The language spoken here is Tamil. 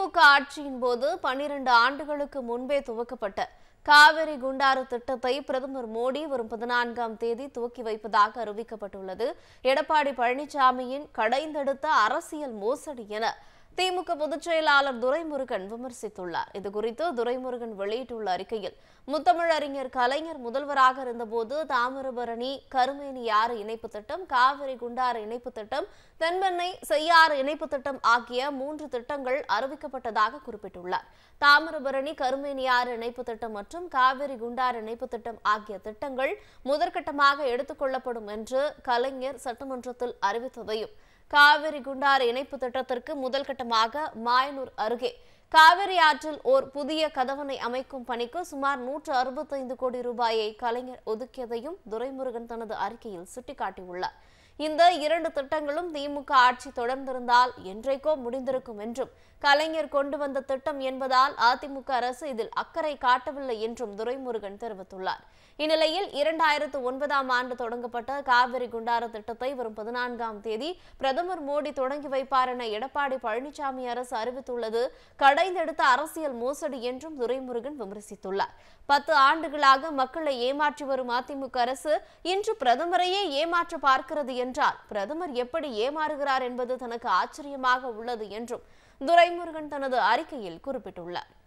திமுக ஆட்சியின் போது பன்னிரண்டு ஆண்டுகளுக்கு முன்பே துவக்கப்பட்ட காவிரி குண்டாறு திட்டத்தை பிரதமர் மோடி வரும் பதினான்காம் தேதி துவக்கி வைப்பதாக அறிவிக்கப்பட்டுள்ளது எடப்பாடி பழனிசாமியின் கடைந்தெடுத்த அரசியல் மோசடி என திமுக பொதுச் செயலாளர் துரைமுருகன் விமர்சித்துள்ளார் இதுகுறித்து துரைமுருகன் வெளியிட்டுள்ள அறிக்கையில் முத்தமிழறிஞர் கலைஞர் முதல்வராக இருந்தபோது தாமிரபரணி கருமேனியாறு இணைப்பு திட்டம் காவிரி குண்டாறு இணைப்பு திட்டம் தென்பெண்ணை செய்யாறு இணைப்பு திட்டம் ஆகிய மூன்று திட்டங்கள் அறிவிக்கப்பட்டதாக குறிப்பிட்டுள்ளார் தாமிரபரணி கருமேனியாறு இணைப்பு திட்டம் மற்றும் காவிரி குண்டாறு இணைப்பு திட்டம் ஆகிய திட்டங்கள் முதற்கட்டமாக எடுத்துக் கொள்ளப்படும் என்று கலைஞர் சட்டமன்றத்தில் அறிவித்ததையும் காவிரி குண்டாறு இணைப்பு திட்டத்திற்கு முதல் கட்டமாக மாயனூர் அருகே காவிரி ஆற்றில் ஓர் புதிய கதவணை அமைக்கும் பணிக்கு சுமார் நூற்று அறுபத்தைந்து கோடி ரூபாயை கலைஞர் ஒதுக்கியதையும் துரைமுருகன் தனது அறிக்கையில் சுட்டிக்காட்டியுள்ளார் இந்த இரண்டு திட்டங்களும் திமுக ஆட்சி தொடர்ந்திருந்தால் என்றைக்கோ முடிந்திருக்கும் என்றும் கலைஞர் கொண்டு வந்த திட்டம் என்பதால் அதிமுக அரசு இதில் அக்கறை காட்டவில்லை என்றும் துரைமுருகன் தெரிவித்துள்ளார் இந்நிலையில் இரண்டாயிரத்து ஒன்பதாம் ஆண்டு தொடங்கப்பட்ட காவிரி குண்டாறு திட்டத்தை வரும் பதினான்காம் தேதி பிரதமர் மோடி தொடங்கி வைப்பார் என எடப்பாடி பழனிசாமி அரசு அறிவித்துள்ளது கடைந்தெடுத்த அரசியல் மோசடி என்றும் துரைமுருகன் விமர்சித்துள்ளார் பத்து ஆண்டுகளாக மக்களை ஏமாற்றி வரும் அதிமுக அரசு இன்று பிரதமரையே ஏமாற்ற பார்க்கிறது என்றால் பிரதமர் எப்படி ஏமாறுகிறார் என்பது தனக்கு ஆச்சரியமாக உள்ளது என்றும் துரைமுருகன் தனது அறிக்கையில் குறிப்பிட்டுள்ளார்